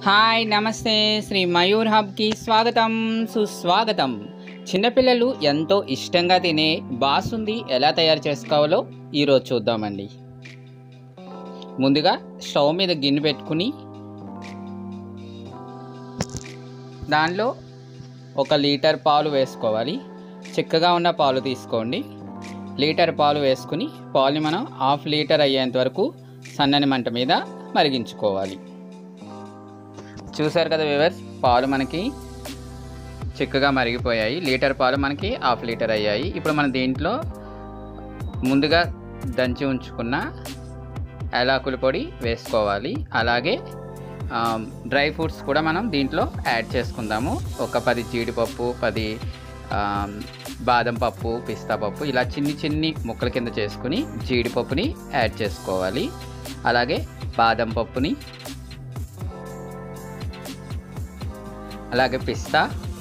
hi నమస్తే శ్రీ మయూర్ హబ్కి స్వాగతం సుస్వాగతం చిన్నపిల్లలు ఎంతో ఇష్టంగా తినే బాసుంది ఎలా తయారు చేసుకోవాలో ఈరోజు చూద్దామండి ముందుగా స్టవ్ మీద గిన్నె పెట్టుకుని దానిలో ఒక లీటర్ పాలు వేసుకోవాలి చిక్కగా ఉన్న పాలు తీసుకోండి లీటర్ పాలు వేసుకుని పాలుని మనం హాఫ్ లీటర్ అయ్యేంత వరకు సన్నని మంట మీద మరిగించుకోవాలి చూసారు కదా వివర్స్ పాలు మనకి చిక్కగా మరిగిపోయాయి లీటర్ పాలు మనకి హాఫ్ లీటర్ అయ్యాయి ఇప్పుడు మనం దీంట్లో ముందుగా దంచి ఉంచుకున్న యాలకుల పొడి వేసుకోవాలి అలాగే ఆ, డ్రై ఫ్రూట్స్ కూడా మనం దీంట్లో యాడ్ చేసుకుందాము ఒక పది జీడిపప్పు పది ఆ, బాదం పప్పు పిస్తా పప్పు ఇలా చిన్ని చిన్ని ముక్కల కింద చేసుకుని జీడిపప్పుని యాడ్ చేసుకోవాలి అలాగే బాదం పప్పుని అలాగే పిస్తా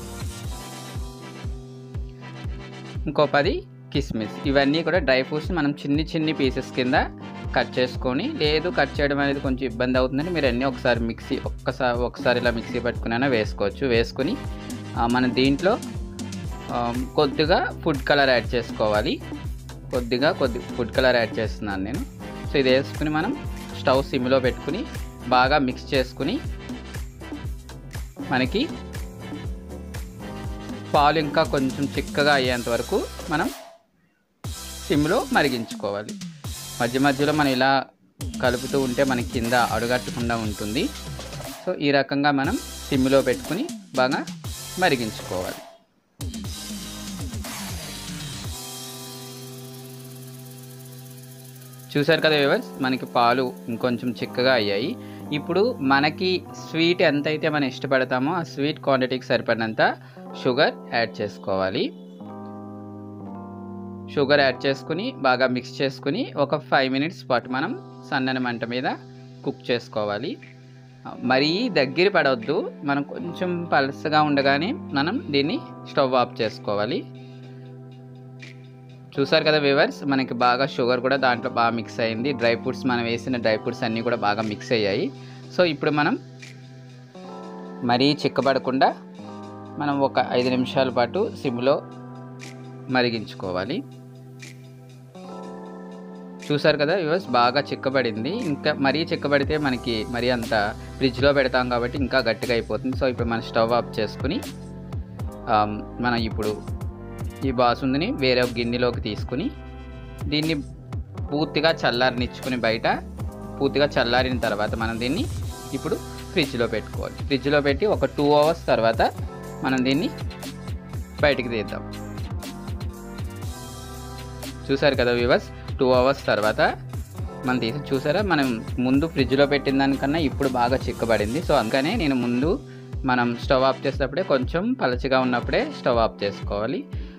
ఇంకో పది కిస్మిస్ ఇవన్నీ కూడా డ్రై ఫ్రూట్స్ మనం చిన్ని చిన్ని పీసెస్ కింద కట్ చేసుకొని లేదు కట్ చేయడం అనేది కొంచెం ఇబ్బంది అవుతుందని మీరు అన్నీ ఒకసారి మిక్సీ ఒక్కసారి ఒకసారి ఇలా మిక్సీ పట్టుకునైనా వేసుకోవచ్చు వేసుకొని ఆ, మనం దీంట్లో ఆ, కొద్దిగా ఫుడ్ కలర్ యాడ్ చేసుకోవాలి కొద్దిగా కొద్ది ఫుడ్ కలర్ యాడ్ చేస్తున్నాను నేను సో ఇది వేసుకుని మనం స్టవ్ సిమ్లో పెట్టుకుని బాగా మిక్స్ చేసుకుని మనకి పాలు ఇంకా కొంచెం చిక్కగా అయ్యేంత వరకు మనం సిమ్లో మరిగించుకోవాలి మధ్య మధ్యలో మనం ఇలా కలుపుతూ ఉంటే మనకి కింద అడుగట్టకుండా ఉంటుంది సో ఈ రకంగా మనం సిమ్లో పెట్టుకుని బాగా మరిగించుకోవాలి చూసారు కదా వివర్స్ మనకి పాలు ఇంకొంచెం చిక్కగా అయ్యాయి ఇప్పుడు మనకి స్వీట్ ఎంతైతే మనం ఇష్టపడతామో ఆ స్వీట్ క్వాంటిటీకి సరిపడినంత షుగర్ యాడ్ చేసుకోవాలి షుగర్ యాడ్ చేసుకుని బాగా మిక్స్ చేసుకుని ఒక ఫైవ్ మినిట్స్ పాటు మనం సన్నని మంట మీద కుక్ చేసుకోవాలి మరీ దగ్గర పడవద్దు మనం కొంచెం పలసగా ఉండగానే మనం దీన్ని స్టవ్ ఆఫ్ చేసుకోవాలి చూసారు కదా వివర్స్ మనకి బాగా షుగర్ కూడా దాంట్లో బాగా మిక్స్ అయింది డ్రై ఫ్రూట్స్ మనం వేసిన డ్రై ఫ్రూట్స్ అన్నీ కూడా బాగా మిక్స్ అయ్యాయి సో ఇప్పుడు మనం మరీ చిక్కబడకుండా మనం ఒక ఐదు నిమిషాల పాటు సిమ్లో మరిగించుకోవాలి చూసారు కదా వివర్స్ బాగా చిక్కబడింది ఇంకా మరీ చిక్కబడితే మనకి మరీ అంత ఫ్రిడ్జ్లో పెడతాం కాబట్టి ఇంకా గట్టిగా అయిపోతుంది సో ఇప్పుడు మనం స్టవ్ ఆఫ్ చేసుకుని ఆమ్, మనం ఇప్పుడు ఈ బాసుందిని వేరే ఒక గిన్నెలోకి తీసుకుని దీన్ని పూర్తిగా చల్లారనిచ్చుకుని బయట పూర్తిగా చల్లారిన తర్వాత మనం దీన్ని ఇప్పుడు ఫ్రిడ్జ్లో పెట్టుకోవాలి ఫ్రిడ్జ్లో పెట్టి ఒక టూ అవర్స్ తర్వాత మనం దీన్ని బయటికి తీద్దాం చూసారు కదా వివర్స్ టూ అవర్స్ తర్వాత మనం తీసి చూసారా మనం ముందు ఫ్రిడ్జ్లో పెట్టిన దానికన్నా ఇప్పుడు బాగా చిక్కబడింది సో అందుకనే నేను ముందు మనం స్టవ్ ఆఫ్ చేసేటప్పుడే కొంచెం పలచగా ఉన్నప్పుడే స్టవ్ ఆఫ్ చేసుకోవాలి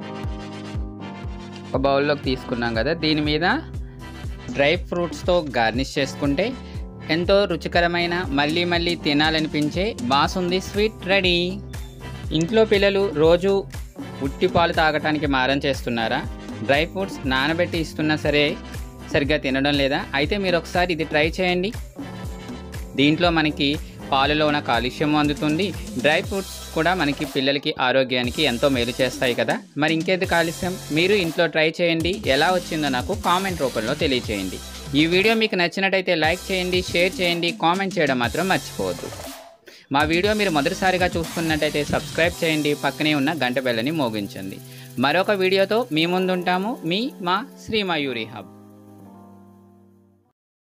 ఒక బౌల్లోకి తీసుకున్నాం కదా దీని మీద డ్రై ఫ్రూట్స్తో గార్నిష్ చేసుకుంటే ఎంతో రుచికరమైన మళ్ళీ మళ్ళీ తినాలనిపించే బాసుంది స్వీట్ రెడీ ఇంట్లో పిల్లలు రోజు ఉట్టి పాలు తాగటానికి మారం చేస్తున్నారా డ్రై ఫ్రూట్స్ నానబెట్టి ఇస్తున్నా సరే సరిగ్గా తినడం లేదా అయితే మీరు ఒకసారి ఇది ట్రై చేయండి దీంట్లో మనకి పాలలో ఉన్న కాలుష్యం అందుతుంది డ్రై ఫ్రూట్స్ కూడా మనకి పిల్లలకి ఆరోగ్యానికి ఎంతో మేలు చేస్తాయి కదా మరి ఇంకేది కాలుష్యం మీరు ఇంట్లో ట్రై చేయండి ఎలా వచ్చిందో నాకు కామెంట్ రూపంలో తెలియచేయండి ఈ వీడియో మీకు నచ్చినట్టయితే లైక్ చేయండి షేర్ చేయండి కామెంట్ చేయడం మాత్రం మర్చిపోవద్దు మా వీడియో మీరు మొదటిసారిగా చూస్తున్నట్టయితే సబ్స్క్రైబ్ చేయండి పక్కనే ఉన్న గంట బెల్లని మోగించండి మరొక వీడియోతో మీ ముందుంటాము మీ మా శ్రీ మయూరి హబ్